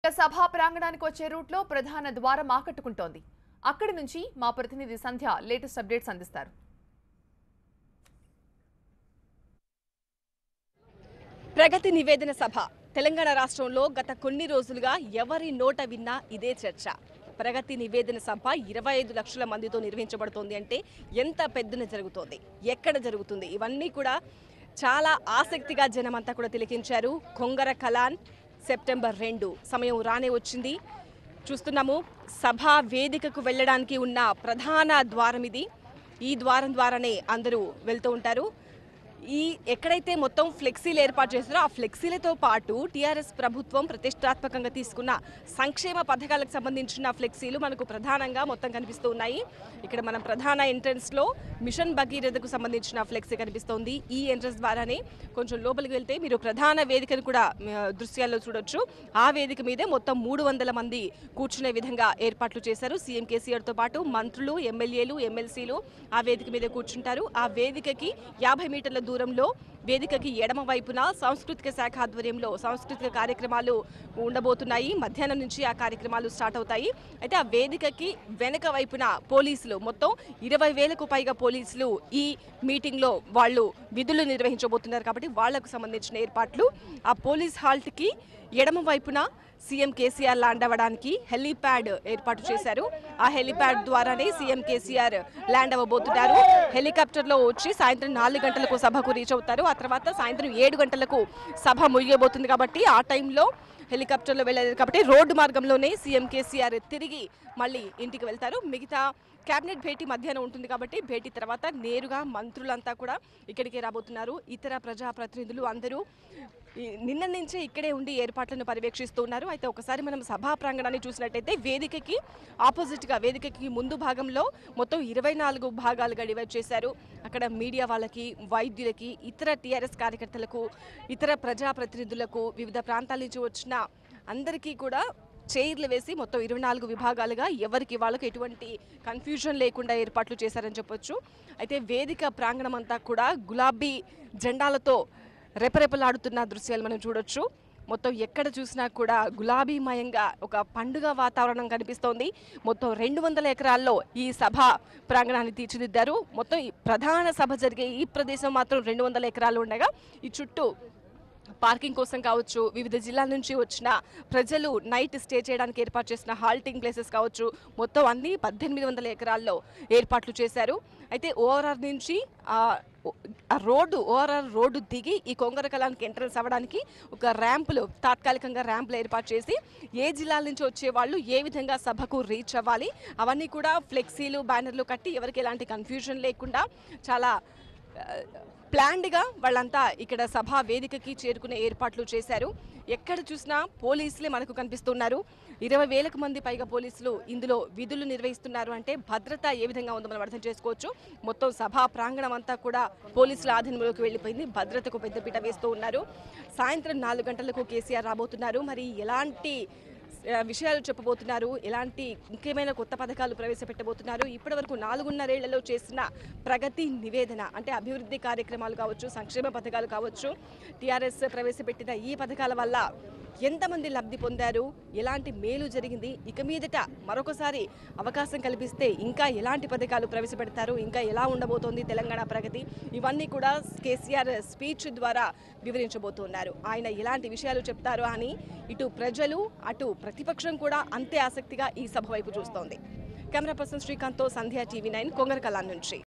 సభా ప్రాంగణానికి వచ్చే రూట్లో ప్రధాన ద్వారం ఆకట్టుకుంటోంది అక్కడి నుంచి మా ప్రతినిధి సంధ్య లేటెస్ట్ అప్డేట్స్ అందిస్తారు ప్రగతి నివేదన సభ తెలంగాణ రాష్ట్రంలో గత కొన్ని రోజులుగా ఎవరి నోట విన్నా ఇదే చర్చ ప్రగతి నివేదన సభ ఇరవై ఐదు లక్షల మందితో నిర్వహించబడుతోంది అంటే ఎంత పెద్దన జరుగుతోంది ఎక్కడ జరుగుతుంది ఇవన్నీ కూడా చాలా ఆసక్తిగా జనమంతా కూడా తిలకించారు కొంగర కలాన్ సెప్టెంబర్ రెండు సమయం రానే వచ్చింది చూస్తున్నాము సభా వేదికకు వెళ్ళడానికి ఉన్న ప్రధాన ద్వారం ఇది ఈ ద్వారం ద్వారానే అందరూ వెళ్తూ ఉంటారు ఈ ఎక్కడైతే మొత్తం ఫ్లెక్సీలు ఏర్పాటు చేస్తారో ఆ ఫ్లెక్సీలతో పాటు టీఆర్ఎస్ ప్రభుత్వం ప్రతిష్టాత్మకంగా తీసుకున్న సంక్షేమ పథకాలకు సంబంధించిన ఫ్లెక్సీలు మనకు ప్రధానంగా మొత్తం కనిపిస్తూ ఉన్నాయి ఇక్కడ మనం ప్రధాన ఎంట్రన్స్ లో మిషన్ భగీరథకు సంబంధించిన ఫ్లెక్సీ కనిపిస్తోంది ఈ ఎంట్రన్స్ ద్వారానే కొంచెం లోపలికి వెళ్తే మీరు ప్రధాన వేదికను కూడా ఆ, దృశ్యాల్లో చూడొచ్చు ఆ వేదిక మీదే మొత్తం మూడు వందల మంది కూర్చునే విధంగా ఏర్పాట్లు చేశారు సీఎం కేసీఆర్ తో పాటు మంత్రులు ఎమ్మెల్యేలు ఎమ్మెల్సీలు ఆ వేదిక మీద కూర్చుంటారు ఆ వేదికకి యాభై మీటర్ల దూరంలో వేదికకి ఎడమ వైపున సాంస్కృతిక శాఖ ఆధ్వర్యంలో సాంస్కృతిక కార్యక్రమాలు ఉండబోతున్నాయి మధ్యాహ్నం నుంచి ఆ కార్యక్రమాలు స్టార్ట్ అవుతాయి అయితే ఆ వేదికకి వెనక వైపున పోలీసులు మొత్తం ఇరవై వేలకు పైగా పోలీసులు ఈ మీటింగ్లో వాళ్ళు విధులు నిర్వహించబోతున్నారు కాబట్టి వాళ్లకు సంబంధించిన ఏర్పాట్లు ఆ పోలీస్ హాల్ట్కి ఎడమ వైపున సీఎం కేసీఆర్ ల్యాండ్ అవ్వడానికి హెలీప్యాడ్ ఏర్పాటు చేశారు ఆ హెలీప్యాడ్ ద్వారానే సీఎం కేసీఆర్ ల్యాండ్ అవ్వబోతున్నారు హెలికాప్టర్లో వచ్చి సాయంత్రం నాలుగు గంటలకు సభకు రీచ్ అవుతారు ఆ తర్వాత సాయంత్రం ఏడు గంటలకు సభ ముగియబోతుంది కాబట్టి ఆ టైంలో హెలికాప్టర్లో వెళ్ళలేదు కాబట్టి రోడ్డు మార్గంలోనే సీఎం కేసీఆర్ తిరిగి మళ్ళీ ఇంటికి వెళ్తారు మిగతా కేబినెట్ భేటీ మధ్యాహ్నం ఉంటుంది కాబట్టి భేటీ తర్వాత నేరుగా మంత్రులంతా కూడా ఇక్కడికి రాబోతున్నారు ఇతర ప్రజాప్రతినిధులు అందరూ ఈ నిన్న నుంచే ఇక్కడే ఉండి ఏర్పాట్లను పర్యవేక్షిస్తున్నారు అయితే ఒకసారి మనం సభా ప్రాంగణాన్ని చూసినట్టయితే వేదికకి ఆపోజిట్గా వేదికకి ముందు భాగంలో మొత్తం ఇరవై నాలుగు భాగాలుగా డివైడ్ చేశారు అక్కడ మీడియా వాళ్ళకి వైద్యులకి ఇతర టీఆర్ఎస్ కార్యకర్తలకు ఇతర ప్రజాప్రతినిధులకు వివిధ ప్రాంతాల నుంచి వచ్చిన అందరికీ కూడా చైర్లు వేసి మొత్తం ఇరవై నాలుగు విభాగాలుగా ఎవరికి వాళ్ళకి ఎటువంటి కన్ఫ్యూజన్ లేకుండా ఏర్పాట్లు చేశారని చెప్పొచ్చు అయితే వేదిక ప్రాంగణం అంతా కూడా గులాబీ జెండాలతో రెపరెపలాడుతున్న దృశ్యాలు మనం చూడొచ్చు మొత్తం ఎక్కడ చూసినా కూడా గులాబీమయంగా ఒక పండుగ వాతావరణం కనిపిస్తోంది మొత్తం రెండు వందల ఎకరాల్లో ఈ సభ ప్రాంగణాన్ని తీర్చిదిద్దారు మొత్తం ఈ ప్రధాన సభ జరిగే ఈ ప్రదేశం మాత్రం రెండు వందల ఎకరాలు ఉండగా ఈ చుట్టూ పార్కింగ్ కోసం కావచ్చు వివిధ జిల్లాల నుంచి వచ్చిన ప్రజలు నైట్ స్టే చేయడానికి ఏర్పాటు చేసిన హాల్టింగ్ ప్లేసెస్ కావచ్చు మొత్తం అన్ని పద్దెనిమిది వందల ఎకరాల్లో ఏర్పాట్లు చేశారు అయితే ఓఆర్ఆర్ నుంచి ఆ ఆ రోడ్డు ఓఆర్ఆర్ రోడ్డు దిగి ఈ కొంగర కళానికి ఎంట్రన్స్ అవ్వడానికి ఒక ర్యాంపులు తాత్కాలికంగా ర్యాంపులు ఏర్పాటు చేసి ఏ జిల్లాల నుంచి వచ్చే వాళ్ళు ఏ విధంగా సభకు రీచ్ అవ్వాలి అవన్నీ కూడా ఫ్లెక్సీలు బ్యానర్లు కట్టి ఎవరికి ఎలాంటి కన్ఫ్యూజన్ లేకుండా చాలా ప్లాన్డ్గా వాళ్ళంతా ఇక్కడ సభా వేదికకి చేరుకునే ఏర్పాట్లు చేశారు ఎక్కడ చూసినా పోలీసులే మనకు కనిపిస్తున్నారు ఇరవై వేలకు మంది పైగా పోలీసులు ఇందులో విధులు నిర్వహిస్తున్నారు అంటే భద్రత ఏ విధంగా ఉందో మనం అర్థం చేసుకోవచ్చు మొత్తం సభా ప్రాంగణం అంతా కూడా పోలీసుల ఆధీనంలోకి వెళ్ళిపోయింది భద్రతకు పెద్దపీట వేస్తూ ఉన్నారు సాయంత్రం నాలుగు గంటలకు కేసీఆర్ రాబోతున్నారు మరి ఎలాంటి ఆ, విషయాలు చెప్పబోతున్నారు ఎలాంటి ముఖ్యమైన కొత్త పథకాలు ప్రవేశపెట్టబోతున్నారు ఇప్పటివరకు నాలుగున్నరేళ్లలో చేసిన ప్రగతి నివేదన అంటే అభివృద్ధి కార్యక్రమాలు కావచ్చు సంక్షేమ పథకాలు కావచ్చు టీఆర్ఎస్ ప్రవేశపెట్టిన ఈ పథకాల వల్ల ఎంతమంది లబ్ధి పొందారు ఎలాంటి మేలు జరిగింది ఇక మీదట మరొకసారి అవకాశం కల్పిస్తే ఇంకా ఎలాంటి పథకాలు ప్రవేశపెడతారు ఇంకా ఎలా ఉండబోతోంది తెలంగాణ ప్రగతి ఇవన్నీ కూడా కేసీఆర్ స్పీచ్ ద్వారా వివరించబోతున్నారు ఆయన ఎలాంటి విషయాలు చెప్తారు అని ఇటు ప్రజలు అటు ప్రతిపక్షం కూడా అంతే ఆసక్తిగా ఈ సభ వైపు చూస్తోంది కెమెరా పర్సన్ శ్రీకాంత్తో సంధ్యా టీవీ నైన్ కొంగరకలా నుంచి